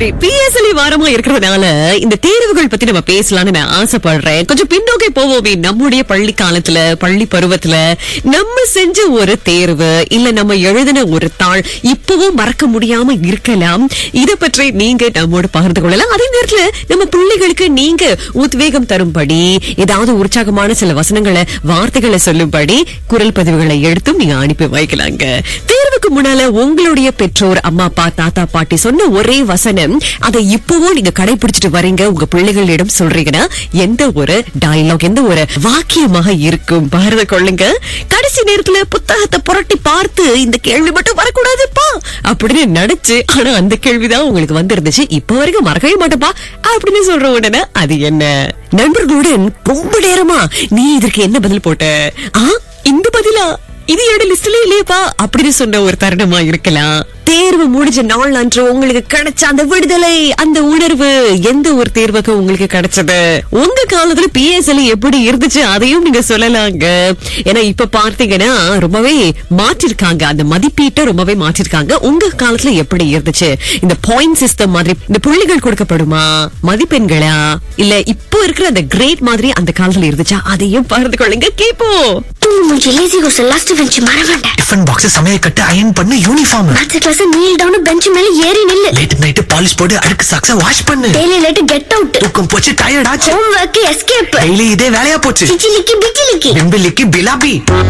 சரி பிஎஸ்எல்இ வாரமா இருக்கிறதுனால இந்த தேர்வுகள் பத்தி நம்ம பேசலாம்னு நான் ஆசைப்படுறேன் கொஞ்சம் பின்னோக்கி போவோமே நம்முடைய பள்ளி காலத்துல பள்ளி பருவத்துல நம்ம செஞ்ச ஒரு தேர்வு இல்ல நம்ம எழுதின ஒரு தாள் இப்பவும் மறக்க முடியாம இருக்கலாம் இத பற்றி நீங்க நம்மோடு பகிர்ந்து கொள்ளலாம் அதே நேரத்துல நம்ம பிள்ளைகளுக்கு நீங்க உத்வேகம் தரும்படி ஏதாவது உற்சாகமான சில வசனங்களை வார்த்தைகளை சொல்லும்படி குரல் பதிவுகளை எடுத்தும் நீங்க அனுப்பி வைக்கலாங்க தேர்வுக்கு முன்னால உங்களுடைய பெற்றோர் அம்மா அப்பா தாத்தா பாட்டி சொன்ன ஒரே வசனம் அதை இப்பவும் நீங்க கடைபிடிச்சிட்டு வரீங்க உங்க பிள்ளைகளிடம் சொல்றீங்கன்னா எந்த ஒரு டயலாக் எந்த ஒரு வாக்கியமாக இருக்கும் பாரத கொள்ளுங்க கடைசி நேரத்துல புத்தகத்தை புரட்டி பார்த்து இந்த கேள்வி மட்டும் வரக்கூடாதுப்பா அப்படின்னு நினைச்சு ஆனா அந்த கேள்விதான் உங்களுக்கு வந்திருந்துச்சு இப்ப வரைக்கும் மறக்கவே மாட்டேப்பா அப்படின்னு சொல்ற உடனே அது என்ன நண்பர்களுடன் ரொம்ப நேரமா நீ இதற்கு என்ன பதில் போட்ட ஆ இந்த பதிலா இது என்னோட லிஸ்ட்ல இல்லையப்பா அப்படின்னு சொன்ன ஒரு தருணமா இருக்கலாம் தேர்வு முடிஞ்ச நாள் அன்று உங்களுக்கு கிடைச்ச அந்த விடுதலை அந்த உணர்வு எந்த ஒரு தேர்வுக்கு உங்களுக்கு கிடைச்சது உங்க காலத்துல பிஎஸ்எல் எப்படி இருந்துச்சு அதையும் நீங்க சொல்லலாங்க ஏன்னா இப்ப பார்த்தீங்கன்னா ரொம்பவே மாற்றிருக்காங்க அந்த மதிப்பீட்டை ரொம்பவே மாற்றிருக்காங்க உங்க காலத்துல எப்படி இருந்துச்சு இந்த பாயிண்ட் சிஸ்டம் மாதிரி இந்த புள்ளிகள் கொடுக்கப்படுமா மதிப்பெண்களா இல்ல இப்போ இருக்கிற அந்த கிரேட் மாதிரி அந்த காலத்துல இருந்துச்சா அதையும் பகிர்ந்து கொள்ளுங்க கேப்போம் தூங்கு மூஞ்சி லேசி கோஸ் லாஸ்ட் பெஞ்ச் மறவேண்டேன் டிஃபன் பாக்ஸ் சமையல் கட்டு அயன் பண்ணு யூனிஃபார்ம் அடுத்த கிளாஸ் நீல் டவுன் பெஞ்ச் மேல ஏறி நில்லு லேட் நைட் பாலிஷ் போட்டு அழுக்கு சாக்ஸ வாஷ் பண்ணு டெய்லி லேட் கெட் அவுட் தூக்கம் போச்சு டயர்ட் ஆச்சு ஹோம் ஒர்க் எஸ்கேப் டெய்லி இதே வேலையா போச்சு சிச்சிலிக்கி பிச்சிலிக்கி பிம்பிலிக்கு பிலாபி